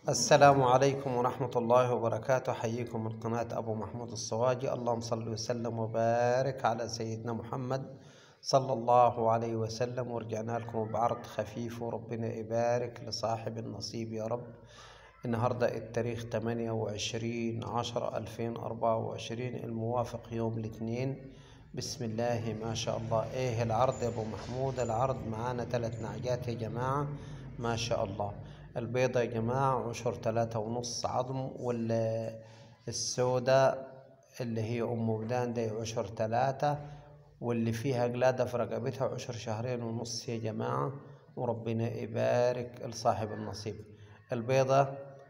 السلام عليكم ورحمة الله وبركاته حييكم من قناة أبو محمود الصواجي اللهم صل وسلم وبارك على سيدنا محمد صلى الله عليه وسلم ورجعنا لكم بعرض خفيف وربنا يبارك لصاحب النصيب يا رب النهاردة التاريخ 28 10 2024 الموافق يوم الاثنين بسم الله ما شاء الله ايه العرض يا ابو محمود العرض معانا ثلاث نعجات يا جماعة ما شاء الله البيضة يا جماعة عشر ثلاثة ونص عظم والسوداء اللي هي أم ودان دي عشر ثلاثة واللي فيها قلادة في رقبتها عشر شهرين ونص يا جماعة وربنا يبارك لصاحب النصيب البيضة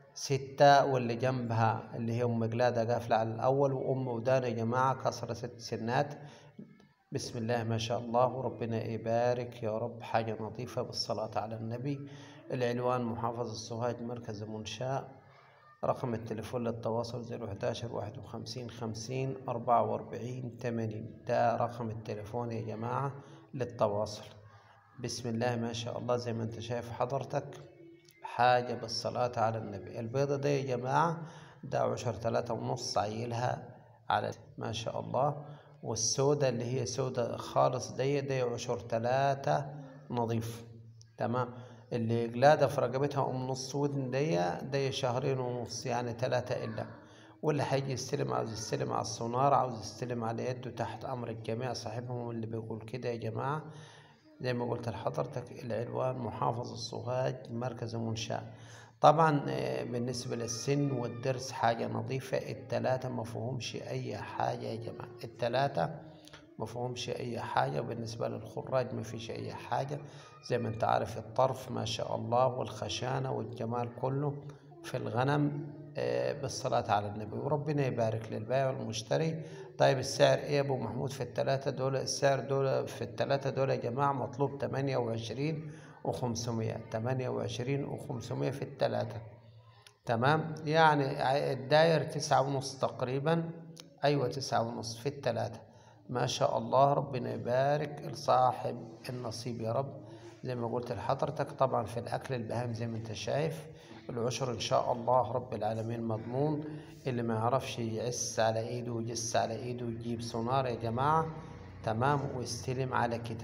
ستة واللي جنبها اللي هي أم قلادة قافلة على الأول وأم ودان يا جماعة كسرة ست سنات بسم الله ما شاء الله وربنا يبارك يا رب حاجة نظيفة بالصلاة على النبي العنوان محافظ السوهاج مركز منشاء رقم التليفون للتواصل زيرو حداشر واحد وخمسين خمسين أربعة وأربعين تمانين ده رقم التليفون يا جماعة للتواصل بسم الله ما شاء الله زي ما انت شايف حضرتك حاجة بالصلاة على النبي البيضة دي يا جماعة ده عشر ثلاثة ونص عيلها على ما شاء الله والسودة اللي هي سودة خالص دي دي عشر ثلاثة نظيف تمام اللي قلادة في رقبتها أم نص ودن دي دي شهرين ونص يعني ثلاثة إلا واللي هيجي يستلم عاوز يستلم على السونار عاوز يستلم على يده تحت أمر الجميع صاحبهم اللي بيقول كده يا جماعة زي ما قلت لحضرتك العنوان محافظ السوهاج مركز منشاء طبعا بالنسبة للسن والدرس حاجة نظيفة التلاتة ما فيهمش أي حاجة يا جماعة التلاتة ما فيهمش أي حاجة بالنسبة للخراج ما فيش أي حاجة زي ما أنت عارف الطرف ما شاء الله والخشانة والجمال كله في الغنم بالصلاة على النبي وربنا يبارك للبائع والمشتري طيب السعر ايه يا ابو محمود في الثلاثة دول السعر دول في الثلاثة دول يا جماعة مطلوب تمانية وعشرين وخمسمية تمانية وعشرين وخمسمية في الثلاثة تمام يعني الداير تسعة ونص تقريبا ايوه تسعة ونص في الثلاثة ما شاء الله ربنا يبارك لصاحب النصيب يا رب زي ما قلت لحضرتك طبعا في الاكل البهام زي ما انت شايف العشر ان شاء الله رب العالمين مضمون اللي ما يعرفش يعس على ايده ويجس على ايده ويجيب سونار يا جماعة تمام ويستلم على كده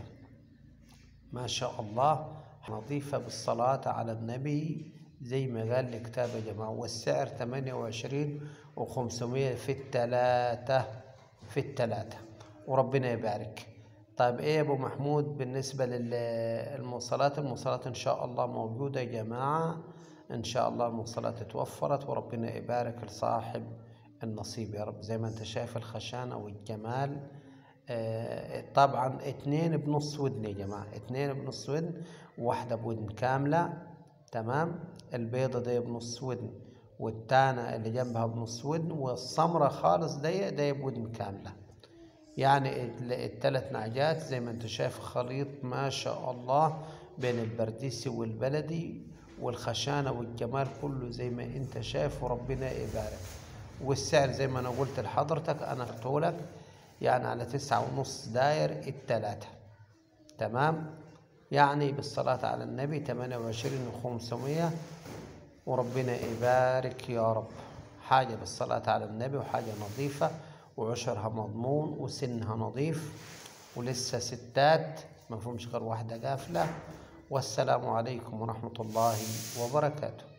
ما شاء الله نظيفة بالصلاة على النبي زي ما قال الكتاب يا جماعة والسعر ثمانية وعشرين وخمسمية في التلاتة في التلاتة وربنا يبارك طيب ايه يا ابو محمود بالنسبة للموصلات الموصلات ان شاء الله موجودة يا جماعة ان شاء الله الموصلات اتوفرت وربنا يبارك لصاحب النصيب يا رب زي ما انت شايف الخشانة والجمال آه طبعا اتنين بنص ودن يا جماعة اتنين بنص ودن واحدة بودن كاملة تمام البيضة دي بنص ودن والتانة اللي جنبها بنص ودن والسمرة خالص دي دي بودن كاملة يعني الثلاث نعجات زي ما انت شايف خليط ما شاء الله بين البرديسي والبلدي والخشانة والجمال كله زي ما انت شايف وربنا يبارك والسعر زي ما انا قلت لحضرتك انا قلت لك يعني على تسعة ونص داير التلاتة تمام يعني بالصلاة على النبي تمانية وعشرين وخمسمية وربنا يبارك يا رب حاجة بالصلاة على النبي وحاجة نظيفة وعشرها مضمون وسنها نظيف ولسه ستات ما فيهمش غير واحدة قافلة والسلام عليكم ورحمة الله وبركاته